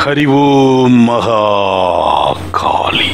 ஹரி ஓம் மகா காளி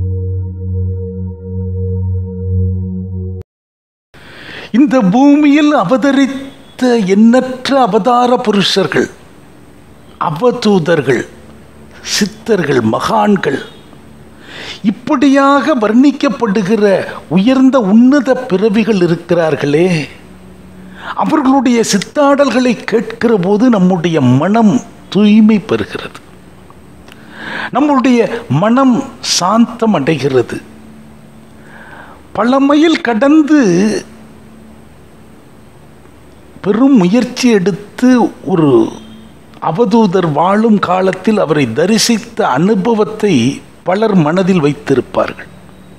இந்த பூமியில் அவதரித்த எண்ணற்ற அவதார புருஷர்கள் அவதூதர்கள் சித்தர்கள் மகான்கள் இப்படியாக வர்ணிக்கப்படுகிற உயர்ந்த உன்னத பிறவிகள் இருக்கிறார்களே அவர்களுடைய சித்தாடல்களை கேட்கிற போது நம்முடைய மனம் தூய்மை பெறுகிறது நம்முடைய மனம் சாந்தம் அடைகிறது பழமையில் கடந்து பெரும் முயற்சி எடுத்து ஒரு அவதூதர் வாழும் காலத்தில் அவரை தரிசித்த அனுபவத்தை பலர் மனதில் வைத்திருப்பார்கள்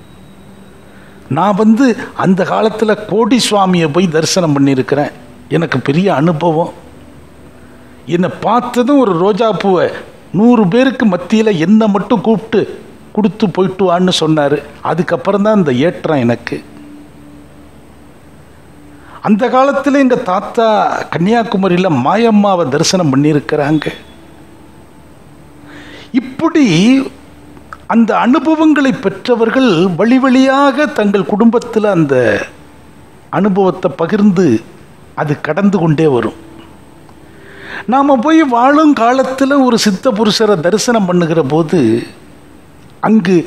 நான் வந்து அந்த காலத்தில் கோடி சுவாமியை போய் தரிசனம் பண்ணியிருக்கிறேன் எனக்கு பெரிய அனுபவம் என்னை பார்த்ததும் ஒரு ரோஜா பூவை நூறு பேருக்கு மத்தியில் என்னை மட்டும் கூப்பிட்டு கொடுத்து போயிட்டு வான்னு சொன்னார் அதுக்கப்புறம் தான் இந்த ஏற்றம் எனக்கு அந்த காலத்தில் எங்கள் தாத்தா கன்னியாகுமரியில் மாயம்மாவை தரிசனம் பண்ணியிருக்கிறாங்க இப்படி அந்த அனுபவங்களை பெற்றவர்கள் வழி வழியாக தங்கள் குடும்பத்தில் அந்த அனுபவத்தை பகிர்ந்து அது கடந்து கொண்டே வரும் நாம் போய் வாழும் காலத்தில் ஒரு சித்த புருஷரை தரிசனம் பண்ணுகிற போது அங்கு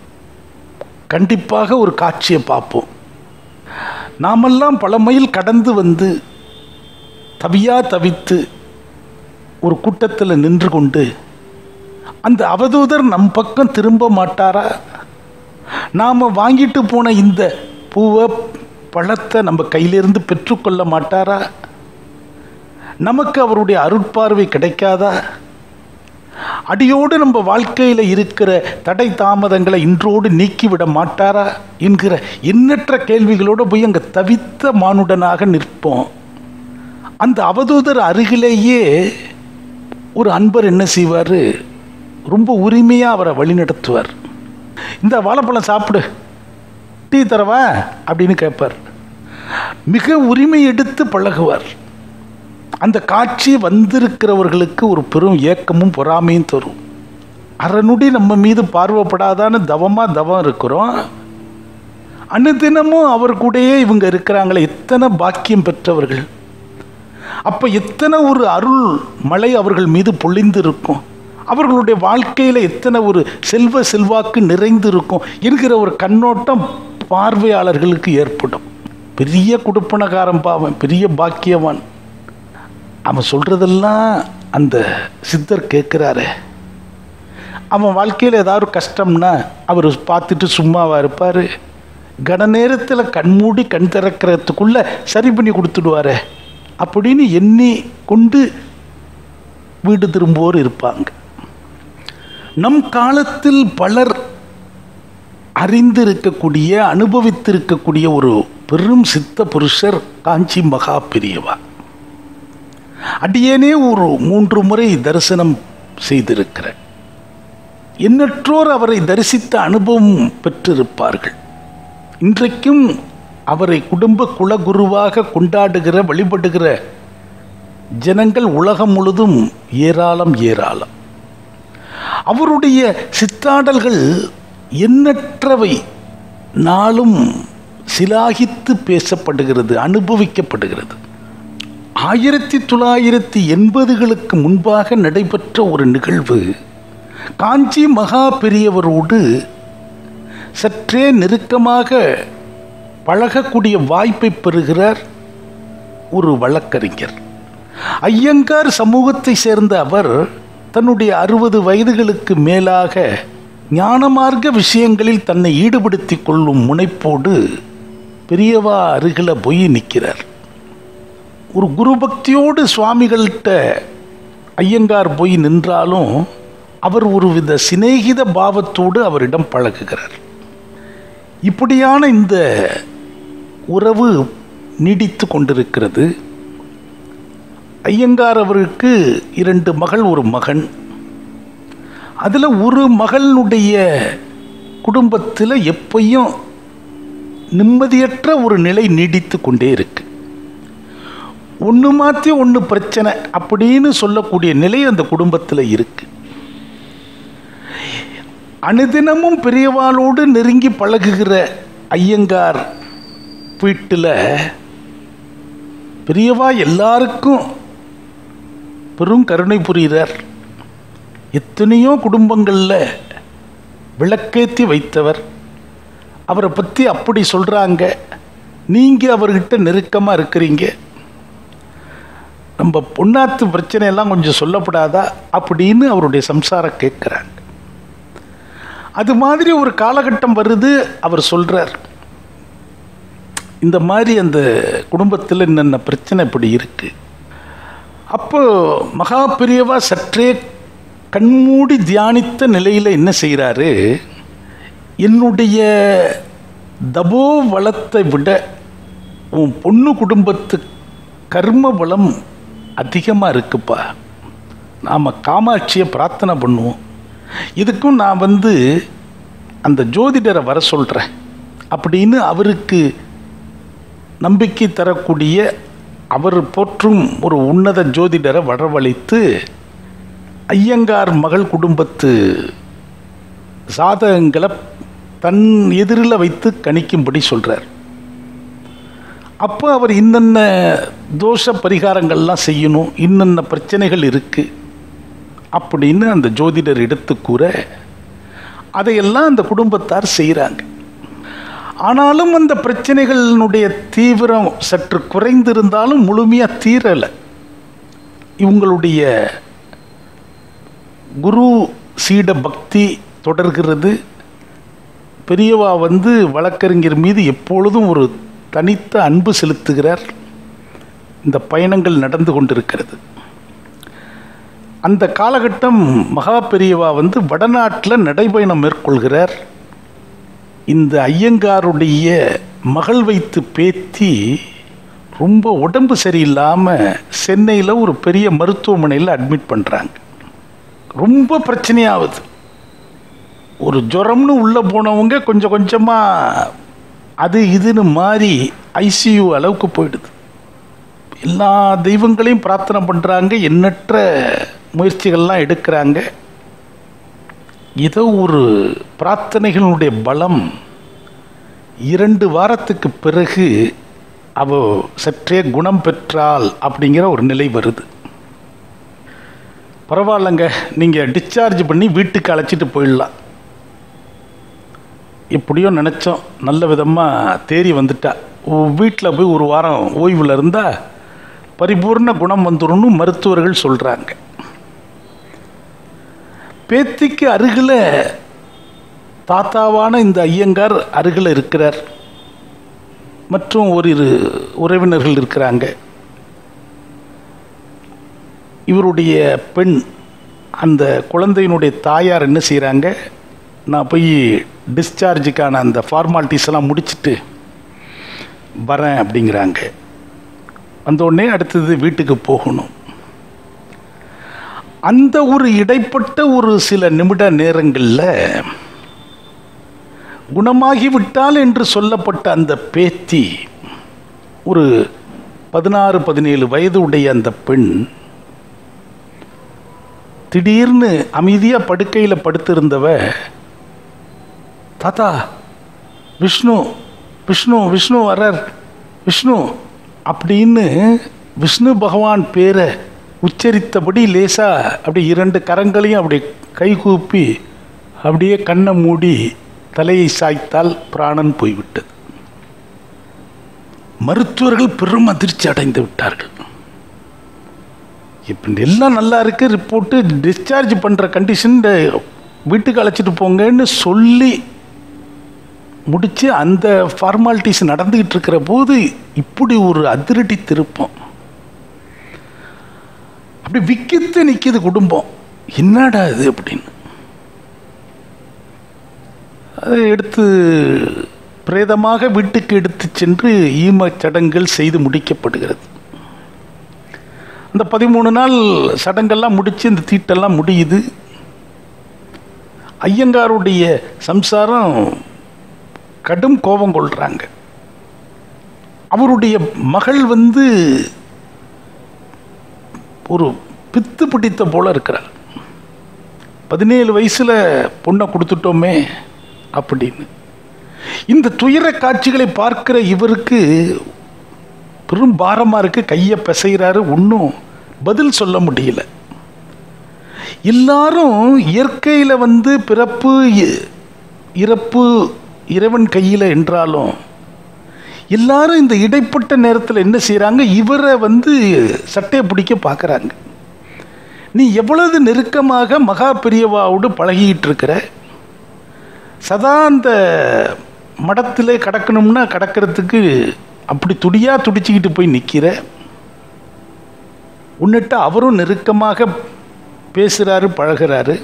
கண்டிப்பாக ஒரு காட்சியை பார்ப்போம் நாமெல்லாம் பல மைல் கடந்து வந்து தவியா தவித்து ஒரு கூட்டத்தில் நின்று கொண்டு அந்த அவதூதர் நம் பக்கம் திரும்ப மாட்டாரா நாம் வாங்கிட்டு போன இந்த பூவை பழத்தை நம்ம கையிலிருந்து பெற்றுக்கொள்ள மாட்டாரா நமக்கு அவருடைய அருட்பார்வை கிடைக்காதா அடியோடு நம்ம வாழ்க்கையில் இருக்கிற தடை தாமதங்களை இன்றோடு நீக்கிவிட மாட்டாரா என்கிற எண்ணற்ற கேள்விகளோடு போய் அங்கே தவித்த மானுடனாக நிற்போம் அந்த அவதூதர் அருகிலேயே ஒரு அன்பர் என்ன செய்வார் ரொம்ப உரிமையாக அவரை வழிநடத்துவார் இந்த வாழைப்பழம் சாப்பிடு டீ தரவா அப்படின்னு கேட்பார் மிக உரிமை எடுத்து பழகுவார் அந்த காட்சி வந்திருக்கிறவர்களுக்கு ஒரு பெரும் ஏக்கமும் பொறாமையும் தரும் அறநுடி நம்ம மீது பார்வைப்படாதான்னு தவமாக தவம் இருக்கிறோம் அனுதினமும் அவர் கூடயே இவங்க இருக்கிறாங்களே எத்தனை பாக்கியம் பெற்றவர்கள் அப்போ எத்தனை ஒரு அருள் மழை அவர்கள் மீது பொழிந்து இருக்கும் அவர்களுடைய வாழ்க்கையில் எத்தனை ஒரு செல்வ செல்வாக்கு நிறைந்து இருக்கும் என்கிற ஒரு கண்ணோட்டம் பார்வையாளர்களுக்கு ஏற்படும் பெரிய குடுப்பனக்காரன் பாவன் பெரிய பாக்கியவான் அவன் சொல்கிறதெல்லாம் அந்த சித்தர் கேட்குறாரு அவன் வாழ்க்கையில் ஏதாவது கஷ்டம்னா அவர் பார்த்துட்டு சும்மாவாக இருப்பார் கன நேரத்தில் கண்மூடி கண் திறக்கிறதுக்குள்ளே சரி பண்ணி கொடுத்துடுவாரு அப்படின்னு எண்ணி கொண்டு வீடு திரும்புவோர் இருப்பாங்க நம் காலத்தில் பலர் அறிந்திருக்கக்கூடிய அனுபவித்திருக்கக்கூடிய ஒரு பெரும் சித்த புருஷர் காஞ்சி மகா பெரியவா அடியேனே ஒரு மூன்று முறை தரிசனம் செய்திருக்கிறேன் எண்ணற்றோர் அவரை தரிசித்த அனுபவம் பெற்றிருப்பார்கள் இன்றைக்கும் அவரை குடும்ப குலகுருவாக கொண்டாடுகிற வழிபடுகிற ஜனங்கள் உலகம் முழுதும் ஏராளம் ஏராளம் அவருடைய சித்தாடல்கள் எண்ணற்றவை நாளும் சிலாகித்து பேசப்படுகிறது அனுபவிக்கப்படுகிறது ஆயிரத்தி தொள்ளாயிரத்தி எண்பதுகளுக்கு முன்பாக நடைபெற்ற ஒரு நிகழ்வு காஞ்சி மகா பெரியவரோடு சற்றே நெருக்கமாக பழகக்கூடிய வாய்ப்பை பெறுகிறார் ஒரு வழக்கறிஞர் ஐயங்கார் சமூகத்தை சேர்ந்த அவர் தன்னுடைய அறுபது வயதுகளுக்கு மேலாக ஞானமார்க்க விஷயங்களில் தன்னை ஈடுபடுத்தி கொள்ளும் முனைப்போடு பெரியவா அருகில் போய் நிற்கிறார் ஒரு குரு பக்தியோடு சுவாமிகள்கிட்ட ஐயங்கார் போய் நின்றாலும் அவர் ஒருவித சிநேகித பாவத்தோடு அவரிடம் பழகுகிறார் இப்படியான இந்த உறவு நீடித்து கொண்டிருக்கிறது ஐயங்கார் அவருக்கு இரண்டு மகள் ஒரு மகன் அதில் ஒரு மகளினுடைய குடும்பத்தில் எப்பையும் நிம்மதியற்ற ஒரு நிலை நீடித்து கொண்டே இருக்கு ஒன்று மாற்றி ஒன்று பிரச்சனை அப்படின்னு சொல்லக்கூடிய நிலை அந்த குடும்பத்தில் இருக்கு அனுதினமும் பெரியவாளோடு நெருங்கி பழகுகிற ஐயங்கார் வீட்டில் பெரியவா எல்லாருக்கும் பெரும் கருணை புரிகிறார் எத்தனையோ குடும்பங்களில் விளக்கேற்றி வைத்தவர் அவரை பற்றி அப்படி சொல்கிறாங்க நீங்கள் அவர்கிட்ட நெருக்கமாக இருக்கிறீங்க நம்ம பொண்ணாத்து பிரச்சனையெல்லாம் கொஞ்சம் சொல்லப்படாதா அப்படின்னு அவருடைய சம்சாரம் கேட்குறாங்க அது மாதிரி ஒரு காலகட்டம் வருது அவர் சொல்கிறார் இந்த மாதிரி அந்த குடும்பத்தில் என்னென்ன பிரச்சனை இப்படி இருக்கு அப்போ மகா பெரியவா சற்றே கண்மூடி தியானித்த நிலையில் என்ன செய்கிறாரு என்னுடைய தபோ வளத்தை விட உன் பொண்ணு குடும்பத்து கர்ம பலம் அதிகமாக இருக்குப்பா நாம் காமாட்சியை பிரார்த்தனை பண்ணுவோம் இதுக்கும் நான் வந்து அந்த ஜோதிடரை வர சொல்கிறேன் அப்படின்னு அவருக்கு நம்பிக்கை தரக்கூடிய அவர் போற்றும் ஒரு உன்னத ஜோதிடரை வரவழைத்து ஐயங்கார் மகள் குடும்பத்து சாதகங்களை தன் எதிரில் வைத்து கணிக்கும்படி சொல்கிறார் அப்போ அவர் இன்னென்ன தோஷ பரிகாரங்கள்லாம் செய்யணும் இன்னென்ன பிரச்சனைகள் இருக்குது அப்படின்னு அந்த ஜோதிடர் எடுத்து கூற அதையெல்லாம் அந்த குடும்பத்தார் செய்கிறாங்க ஆனாலும் அந்த பிரச்சனைகளினுடைய தீவிரம் சற்று குறைந்திருந்தாலும் முழுமையாக தீரலை இவங்களுடைய குரு சீட பக்தி தொடர்கிறது பெரியவா வந்து வழக்கறிஞர் மீது எப்பொழுதும் ஒரு தனித்த அன்பு செலுத்துகிறார் இந்த பயணங்கள் நடந்து கொண்டிருக்கிறது அந்த காலகட்டம் மகா பெரியவா வந்து வடநாட்டில் நடைபயணம் மேற்கொள்கிறார் இந்த ஐயங்காருடைய மகள் வைத்து பேத்தி ரொம்ப உடம்பு சரியில்லாமல் சென்னையில் ஒரு பெரிய மருத்துவமனையில் அட்மிட் பண்ணுறாங்க ரொம்ப பிரச்சனையாகுது ஒரு ஜுரம்னு உள்ளே போனவங்க கொஞ்சம் கொஞ்சமாக அது இதுன்னு மாறி ஐசியூ அளவுக்கு போயிடுது எல்லா தெய்வங்களையும் பிரார்த்தனை பண்ணுறாங்க எண்ணற்ற முயற்சிகள்லாம் எடுக்கிறாங்க ஏதோ ஒரு பிரார்த்தனைகளுடைய பலம் இரண்டு வாரத்துக்கு பிறகு அவ சற்றே குணம் பெற்றால் அப்படிங்கிற ஒரு நிலை வருது பரவாயில்லைங்க நீங்கள் டிஸ்சார்ஜ் பண்ணி வீட்டுக்கு அழைச்சிட்டு போயிடலாம் எப்படியோ நினச்சோம் நல்ல விதமாக தேறி வந்துட்டா வீட்டில் போய் ஒரு வாரம் ஓய்வில் இருந்தால் பரிபூர்ண குணம் வந்துடும்னு மருத்துவர்கள் சொல்கிறாங்க பேத்திக்கு அருகில் தாத்தாவான இந்த ஐயங்கார் அருகில் இருக்கிறார் மற்றும் ஓரிரு உறவினர்கள் இருக்கிறாங்க இவருடைய பெண் அந்த குழந்தையினுடைய தாயார் என்ன செய்கிறாங்க நான் போய் டிஸ்சார்ஜுக்கான அந்த ஃபார்மாலிட்டிஸ் எல்லாம் முடிச்சுட்டு வரேன் அப்படிங்கிறாங்க வந்தோடனே அடுத்தது வீட்டுக்கு போகணும் அந்த ஒரு இடைப்பட்ட ஒரு சில நிமிட நேரங்களில் குணமாகிவிட்டால் என்று சொல்லப்பட்ட அந்த பேத்தி ஒரு பதினாறு பதினேழு வயது உடைய அந்த பெண் திடீர்னு அமைதியாக படுக்கையில் படுத்திருந்தவ தாத்தா விஷ்ணு விஷ்ணு விஷ்ணு வர்றார் விஷ்ணு அப்படின்னு விஷ்ணு பகவான் பேரை உச்சரித்தபடி லேசா அப்படி இரண்டு கரங்களையும் அப்படி கைகூப்பி அப்படியே கண்ணை மூடி தலையை சாய்த்தால் பிராணன் போய்விட்டது மருத்துவர்கள் பெரும் அதிர்ச்சி அடைந்து விட்டார்கள் இப்போ எல்லாம் நல்லா இருக்கு ரிப்போர்ட்டு டிஸ்சார்ஜ் பண்ணுற கண்டிஷன் வீட்டுக்கு அழைச்சிட்டு போங்கன்னு சொல்லி முடித்து அந்த ஃபார்மாலிட்டிஸ் நடந்துக்கிட்டு இருக்கிற போது இப்படி ஒரு அதிரடி திருப்பம் அப்படி விக்கித்து நிற்கிது குடும்பம் என்னடா இது அப்படின்னு அதை எடுத்து பிரேதமாக வீட்டுக்கு எடுத்து சென்று ஈம சடங்குகள் செய்து முடிக்கப்படுகிறது அந்த பதிமூணு நாள் சடங்கெல்லாம் முடித்து இந்த தீட்டெல்லாம் முடியுது ஐயங்காருடைய சம்சாரம் கடும் கோபம் கொள்கிறாங்க அவருடைய மகள் வந்து ஒரு பித்து பிடித்த போல இருக்கிறார் பதினேழு வயசில் பொண்ணை கொடுத்துட்டோமே அப்படின்னு இந்த துயர காட்சிகளை பார்க்கிற இவருக்கு பெரும் பாரமாக இருக்கு கையை பிசைகிறாரு ஒன்றும் பதில் சொல்ல முடியல எல்லாரும் இயற்கையில் வந்து பிறப்பு இ- இறப்பு இறைவன் கையில் என்றாலும் எல்லாரும் இந்த இடைப்பட்ட நேரத்தில் என்ன செய்கிறாங்க இவரை வந்து சட்டையை பிடிக்க பார்க்குறாங்க நீ எவ்வளவு நெருக்கமாக மகா பெரியவாவோடு பழகிட்டு இருக்கிற சதா அந்த மடத்தில் கடக்கணும்னா கடக்கிறதுக்கு அப்படி துடியா துடிச்சுக்கிட்டு போய் நிற்கிற உன்னிட்ட அவரும் நெருக்கமாக பேசுகிறாரு பழகுறாரு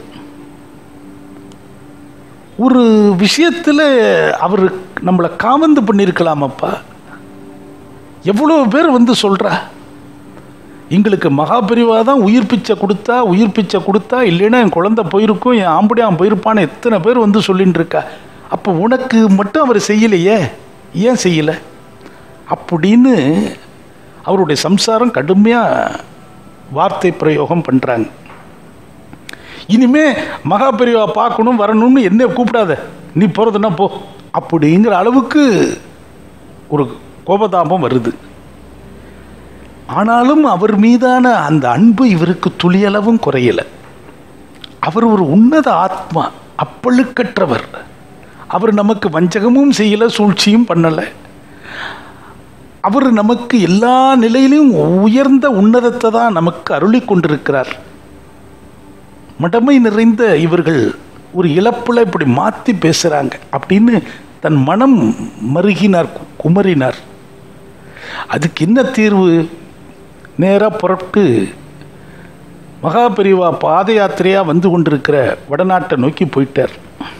ஒரு விஷயத்தில் அவர் நம்மளை காமந்து பண்ணியிருக்கலாமப்பா எவ்வளோ பேர் வந்து சொல்கிறா எங்களுக்கு மகாபிரிவா தான் உயிர் பிச்சை கொடுத்தா உயிர் பிச்சை கொடுத்தா இல்லைன்னா என் குழந்தை போயிருக்கும் என் ஆம்படியான் போயிருப்பான்னு எத்தனை பேர் வந்து சொல்லின்னு இருக்கா அப்போ உனக்கு மட்டும் அவர் செய்யலையே ஏன் செய்யலை அப்படின்னு அவருடைய சம்சாரம் கடுமையாக வார்த்தை பிரயோகம் பண்ணுறாங்க இனிமே மகாபெரிவா பார்க்கணும் வரணும்னு என்ன கூப்பிடாத நீ போகிறதுன்னா போ அப்படிங்கிற அளவுக்கு ஒரு கோபதாபம் வருது ஆனாலும் அவர் மீதான அந்த அன்பு இவருக்கு துளியளவும் குறையல அவர் ஒரு உன்னத ஆத்மா அப்பழுக்கற்றவர் அவர் நமக்கு வஞ்சகமும் செய்யல சூழ்ச்சியும் பண்ணலை அவர் நமக்கு எல்லா நிலையிலும் உயர்ந்த உன்னதத்தை தான் நமக்கு அருளி கொண்டிருக்கிறார் மடமை நிறைந்த இவர்கள் ஒரு இழப்புல இப்படி மாற்றி பேசுகிறாங்க அப்படின்னு தன் மனம் மருகினார் கு- குமரினார் அதுக்கு என்ன தீர்வு நேராக புறப்பட்டு மகாபெரிவா பாத யாத்திரையாக வந்து கொண்டிருக்கிற வடநாட்டை நோக்கி போயிட்டார்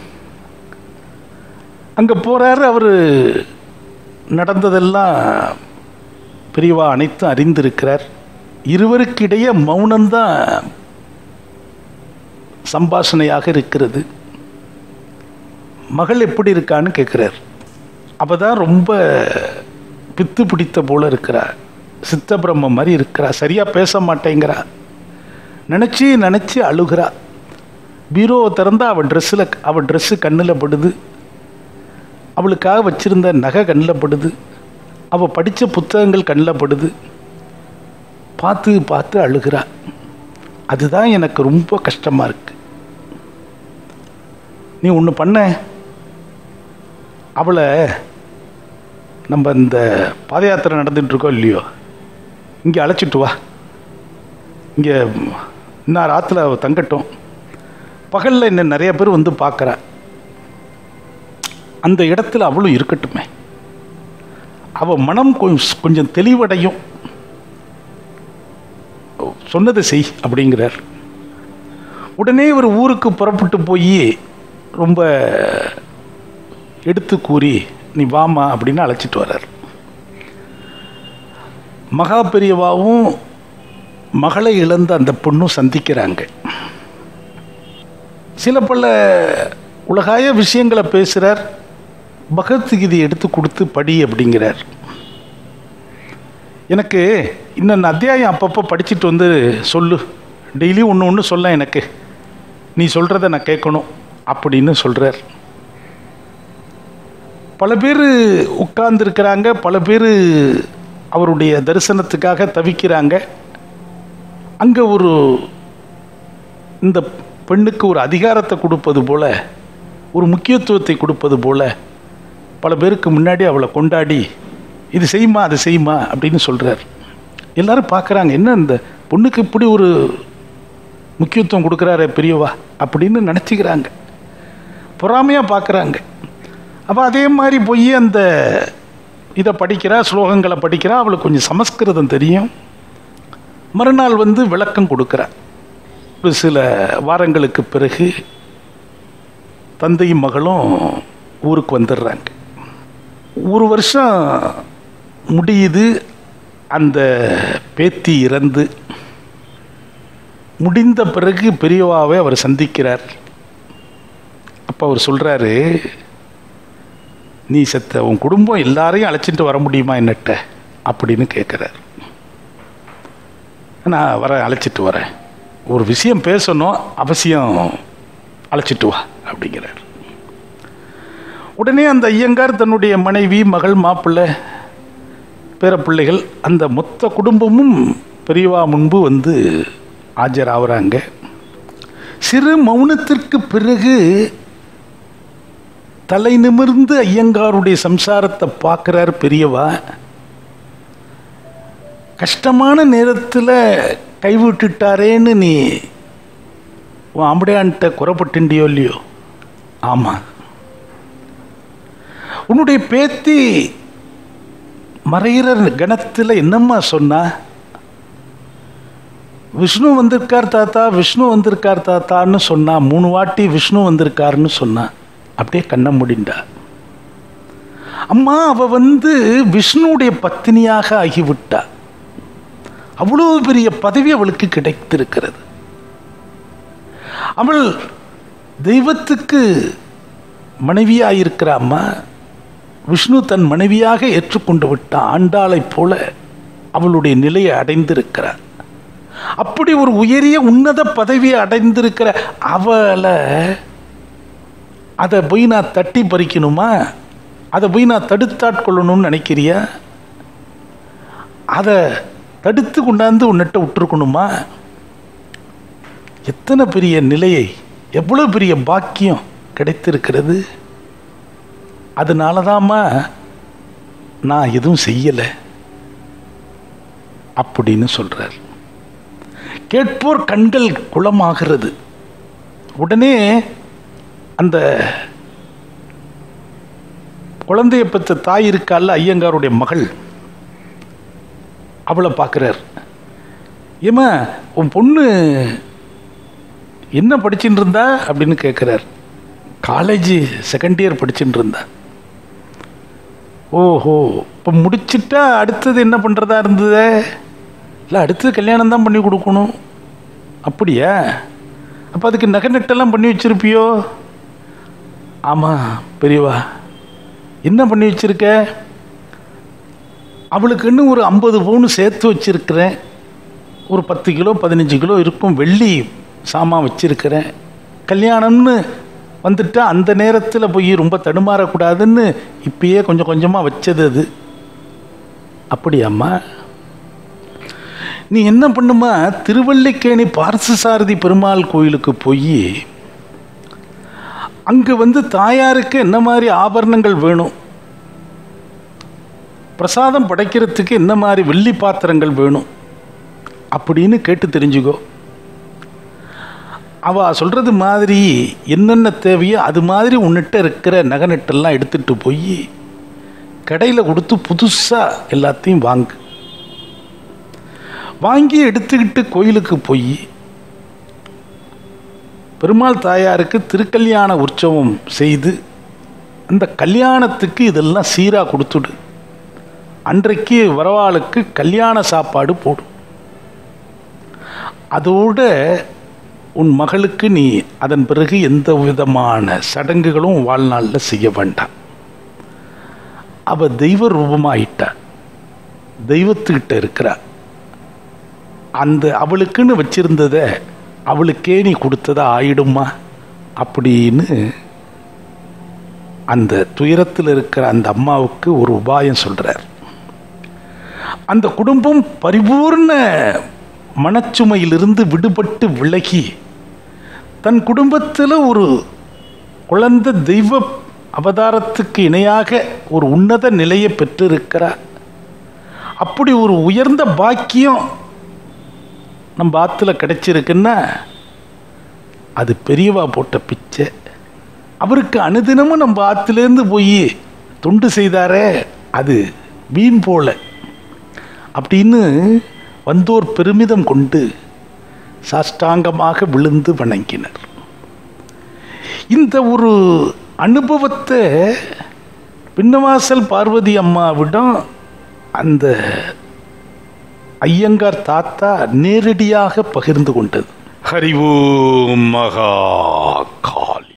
அங்கே போகிறாரு அவர் நடந்ததெல்லாம் பெரியவா அனைத்தும் அறிந்திருக்கிறார் இருவருக்கிடையே மௌனம்தான் சம்பாஷணையாக இருக்கிறது மகள் எப்படி இருக்கான்னு கேட்குறார் அவ தான் ரொம்ப பித்து பிடித்த போல இருக்கிறா சித்த பிரம்ம மாதிரி இருக்கிறா சரியாக பேச மாட்டேங்கிறா நினச்சி நினச்சி அழுகிறா பீரோவை திறந்தா அவள் ட்ரெஸ்ஸில் அவள் ட்ரெஸ்ஸு கண்ணில் படுது அவளுக்காக வச்சிருந்த நகை கண்ணில் படுது அவள் படித்த புத்தகங்கள் கண்ணில் படுது பார்த்து பார்த்து அழுகிறா அதுதான் எனக்கு ரொம்ப கஷ்டமாக இருக்கு நீ ஒன்று பண்ண அவளை நம்ம இந்த பாத யாத்திரை நடந்துட்டு இருக்கோம் இல்லையோ இங்கே அழைச்சிட்டு வா இங்கே இன்னும் ராத்தில் அவள் தங்கட்டும் பகலில் என்ன நிறைய பேர் வந்து பார்க்குறா அந்த இடத்துல அவளும் இருக்கட்டுமே அவள் மனம் கொஞ்சம் கொஞ்சம் தெளிவடையும் சொன்னதை செய் அப்படிங்கிறார் உடனே இவர் ஊருக்கு புறப்பட்டு போய் ரொம்ப எடுத்து கூறி நீ வாமா அப்படின்னு அழைச்சிட்டு வர்றார் மகா பெரியவாவும் மகளை இழந்த அந்த பொண்ணும் சந்திக்கிறாங்க சில பல உலகாய விஷயங்களை பேசுகிறார் பகவத்கீதை எடுத்து கொடுத்து படி அப்படிங்கிறார் எனக்கு இன்னொன்று அத்தியாயம் அப்பப்போ படிச்சுட்டு வந்து சொல்லு டெய்லி ஒன்று ஒன்று சொல்ல எனக்கு நீ சொல்கிறத நான் கேட்கணும் அப்படின்னு சொல்கிறார் பல பேர் உட்கார்ந்துருக்கிறாங்க பல பேர் அவருடைய தரிசனத்துக்காக தவிக்கிறாங்க அங்கே ஒரு இந்த பெண்ணுக்கு ஒரு அதிகாரத்தை கொடுப்பது போல ஒரு முக்கியத்துவத்தை கொடுப்பது போல பல பேருக்கு முன்னாடி அவளை கொண்டாடி இது செய்யுமா அது செய்யுமா அப்படின்னு சொல்கிறார் எல்லாரும் பார்க்குறாங்க என்ன இந்த பொண்ணுக்கு இப்படி ஒரு முக்கியத்துவம் கொடுக்குறாரு பெரியவா அப்படின்னு நினச்சிக்கிறாங்க பொறாமையாக பார்க்குறாங்க அப்போ அதே மாதிரி போய் அந்த இதை படிக்கிறா ஸ்லோகங்களை படிக்கிறா அவளுக்கு கொஞ்சம் சமஸ்கிருதம் தெரியும் மறுநாள் வந்து விளக்கம் கொடுக்குறா ஒரு சில வாரங்களுக்கு பிறகு தந்தையும் மகளும் ஊருக்கு வந்துடுறாங்க ஒரு வருஷம் முடியுது அந்த பேத்தி இறந்து முடிந்த பிறகு பெரியவாவை அவர் சந்திக்கிறார் அப்போ அவர் சொல்கிறாரு நீ செத்த உன் குடும்பம் எல்லாரையும் அழைச்சிட்டு வர முடியுமா என்னட்ட அப்படின்னு கேட்குறார் நான் வரேன் அழைச்சிட்டு வரேன் ஒரு விஷயம் பேசணும் அவசியம் அழைச்சிட்டு வா அப்படிங்கிறார் உடனே அந்த ஐயங்கார் தன்னுடைய மனைவி மகள் மாப்பிள்ளை பேரப்பிள்ளைகள் அந்த மொத்த குடும்பமும் பெரியவா முன்பு வந்து ஆஜராகிறாங்க சிறு மௌனத்திற்கு பிறகு தலை நிமிர்ந்து ஐயங்காருடைய சம்சாரத்தை பார்க்குறார் பெரியவா கஷ்டமான நேரத்தில் கைவிட்டுட்டாரேன்னு நீ உன் ஆம்படையான்ட்ட குறைப்பட்டுண்டியோ இல்லையோ ஆமாம் உன்னுடைய பேத்தி மறையிற கணத்தில் என்னம்மா சொன்னா விஷ்ணு வந்திருக்கார் தாத்தா விஷ்ணு வந்திருக்கார் தாத்தான்னு சொன்னா மூணு வாட்டி விஷ்ணு வந்திருக்காருன்னு சொன்னா அப்படியே கண்ணை முடிண்டா அம்மா அவ வந்து விஷ்ணுவுடைய பத்தினியாக ஆகிவிட்டா அவ்வளவு பெரிய பதவி அவளுக்கு கிடைத்திருக்கிறது அவள் தெய்வத்துக்கு மனைவியாக இருக்கிற அம்மா விஷ்ணு தன் மனைவியாக ஏற்றுக்கொண்டு விட்ட ஆண்டாளைப் போல அவளுடைய நிலையை அடைந்திருக்கிறார் அப்படி ஒரு உயரிய உன்னத பதவியை அடைந்திருக்கிற அவளை அதை போய் நான் தட்டி பறிக்கணுமா அதை போய் நான் தடுத்தாட்கொள்ளணும்னு நினைக்கிறியா அதை தடுத்து கொண்டாந்து உன்னிட்ட விட்டுருக்கணுமா எத்தனை பெரிய நிலையை எவ்வளோ பெரிய பாக்கியம் கிடைத்திருக்கிறது அதனால தாம்மா நான் எதுவும் செய்யலை அப்படின்னு சொல்றார் கேட்போர் கண்கள் குளமாகிறது உடனே அந்த குழந்தைய பெற்ற தாய் இருக்கால ஐயங்காருடைய மகள் அவளை பார்க்குறார் ஏமா உன் பொண்ணு என்ன படிச்சுட்டு இருந்தா அப்படின்னு கேட்குறார் காலேஜ் செகண்ட் இயர் படிச்சுட்டு இருந்தா ஓஹோ இப்போ முடிச்சிட்டா அடுத்தது என்ன பண்ணுறதா இருந்தது இல்லை அடுத்தது கல்யாணம் தான் பண்ணி கொடுக்கணும் அப்படியா அப்போ அதுக்கு நகை நட்டெல்லாம் பண்ணி வச்சிருப்பியோ ஆமாம் பெரியவா என்ன பண்ணி வச்சிருக்க அவளுக்குன்னு ஒரு ஐம்பது பவுன் சேர்த்து வச்சிருக்கிறேன் ஒரு பத்து கிலோ பதினஞ்சு கிலோ இருக்கும் வெள்ளி சாமான் வச்சிருக்கிறேன் கல்யாணம்னு வந்துட்டா அந்த நேரத்தில் போய் ரொம்ப தடுமாறக்கூடாதுன்னு இப்பயே கொஞ்சம் கொஞ்சமாக வச்சது அது அப்படியாம்மா நீ என்ன பண்ணுமா திருவல்லிக்கேணி பார்த்தசாரதி பெருமாள் கோயிலுக்கு போய் அங்கே வந்து தாயாருக்கு என்ன மாதிரி ஆபரணங்கள் வேணும் பிரசாதம் படைக்கிறதுக்கு என்ன மாதிரி வெள்ளி பாத்திரங்கள் வேணும் அப்படின்னு கேட்டு தெரிஞ்சுக்கோ அவ சொல்றது மாதிரி என்னென்ன தேவையோ அது மாதிரி உன்னிட்ட இருக்கிற நகை நட்டெல்லாம் எடுத்துட்டு போய் கடையில் கொடுத்து புதுசாக எல்லாத்தையும் வாங்கு வாங்கி எடுத்துக்கிட்டு கோயிலுக்கு போய் பெருமாள் தாயாருக்கு திருக்கல்யாண உற்சவம் செய்து அந்த கல்யாணத்துக்கு இதெல்லாம் சீராக கொடுத்துடு அன்றைக்கு வரவாளுக்கு கல்யாண சாப்பாடு போடும் அதோட உன் மகளுக்கு நீ அதன் பிறகு எந்த விதமான சடங்குகளும் வாழ்நாளில் செய்ய வேண்டாம் அவ தெய்வ ரூபமாயிட்டா தெய்வத்துக்கிட்ட இருக்கிறா அந்த அவளுக்குன்னு வச்சிருந்தத அவளுக்கே நீ கொடுத்ததா ஆயிடுமா அப்படின்னு அந்த துயரத்தில் இருக்கிற அந்த அம்மாவுக்கு ஒரு உபாயம் சொல்றார் அந்த குடும்பம் பரிபூர்ண மனச்சுமையிலிருந்து விடுபட்டு விலகி தன் குடும்பத்தில் ஒரு குழந்தை தெய்வ அவதாரத்துக்கு இணையாக ஒரு உன்னத நிலையை பெற்றிருக்கிறார் அப்படி ஒரு உயர்ந்த பாக்கியம் நம்ம ஆற்றுல கிடைச்சிருக்குன்னா அது பெரியவா போட்ட பிச்சை அவருக்கு அனுதினமும் நம்ம ஆற்றுலேருந்து போய் தொண்டு செய்தாரே அது வீண் போல அப்படின்னு வந்தோர் பெருமிதம் கொண்டு சாஷ்டாங்கமாக விழுந்து வணங்கினர் இந்த ஒரு அனுபவத்தை பின்னவாசல் பார்வதி அம்மாவிடம் அந்த ஐயங்கார் தாத்தா நேரடியாக பகிர்ந்து கொண்டது ஹரிவோம் மகா